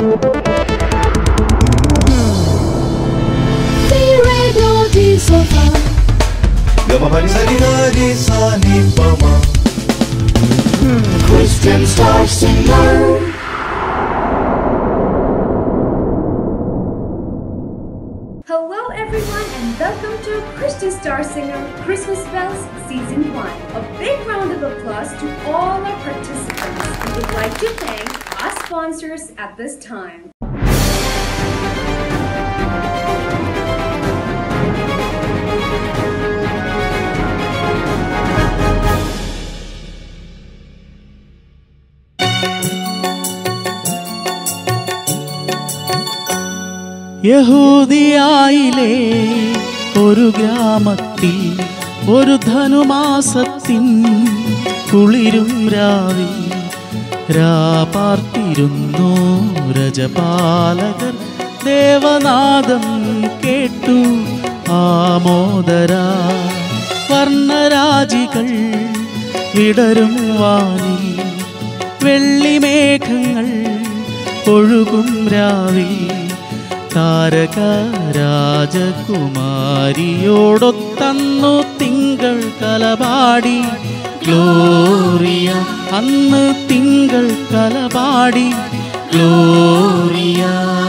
Di radio di sofa Gama pa ni sa ni na di sa ni pa ma Christian Star Singer Hello, everyone, and welcome to Christian Star Singer Christmas Bells Season 1. A big round of applause to all our participants. We would like to thank our sponsors at this time. യഹൂദിയായിലെ ഒരു ഗ്രാമത്തിൽ ഒരു ധനുമാസത്തിൻ കുളിരും രാവി രാപാർത്തിരുന്നു രജപാലകർ ദേവനാദം കേട്ടു ആമോദരാ വർണ്ണരാജികൾ വിടരും വാനിൽ വെള്ളിമേഘങ്ങൾ ഒഴുകും രാവിൽ താരക രാജകുമാരിയോടൊത്തന്നു തിങ്കൾ കലപാടി ഗ്ലോറിയ അന്ന് തിങ്കൾ കലപാടി ഗ്ലോറിയ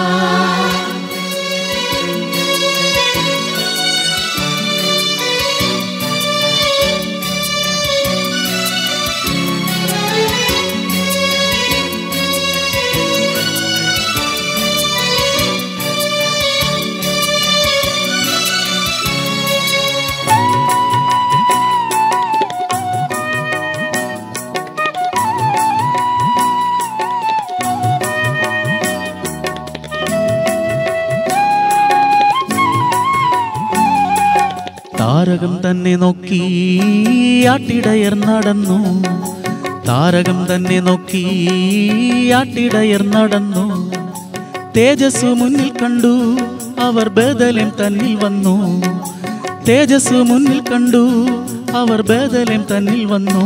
താരകം തന്നെ നോക്കി ആട്ടിടയർ നടന്നു താരകം തന്നെ നോക്കി ആട്ടിടയർ നടന്നു തേജസ് മുന്നിൽ കണ്ടു അവർ ബദലം തന്നിൽ വന്നു തേജസ് മുന്നിൽ കണ്ടു അവർ ബദലം തന്നിൽ വന്നു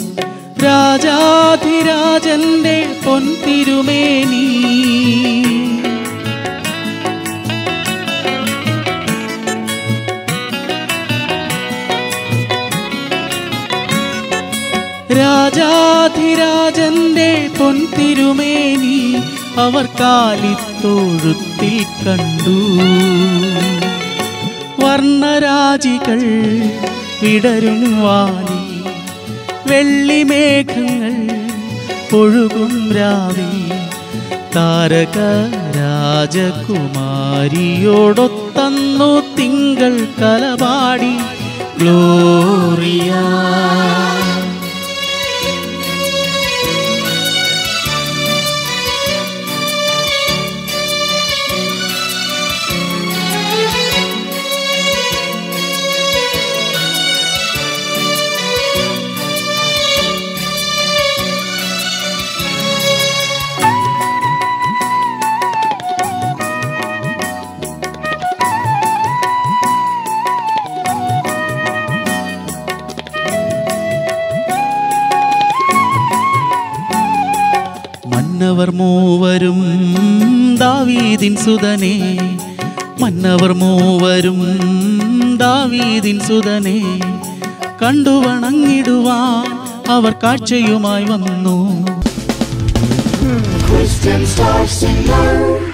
രാജാധിരാജന്റെ പൊൻതിരുമേനി രാജാധിരാജന്റെ പൊൻതിരുമേനി അവർ കാലിത്തൊഴുത്തിൽ കണ്ടു വർണ്ണരാജികൾ വിടരും വാനി വെള്ളിമേഘങ്ങൾ ഒഴുകും രാവിൽ താരക രാജകുമാരിയോടൊത്തന്നു തിങ്കൾ കലപാടി ഗ്ലോറിയ മന്നവർ മൂവരും ദാവീദിൻ സുതനെ മന്നവർ മൂവരും ദാവീദിൻ സുതനെ കണ്ടു വണങ്ങിടുവാൻ അവർ കാഴ്ചയുമായി വന്നു Christian Star Singer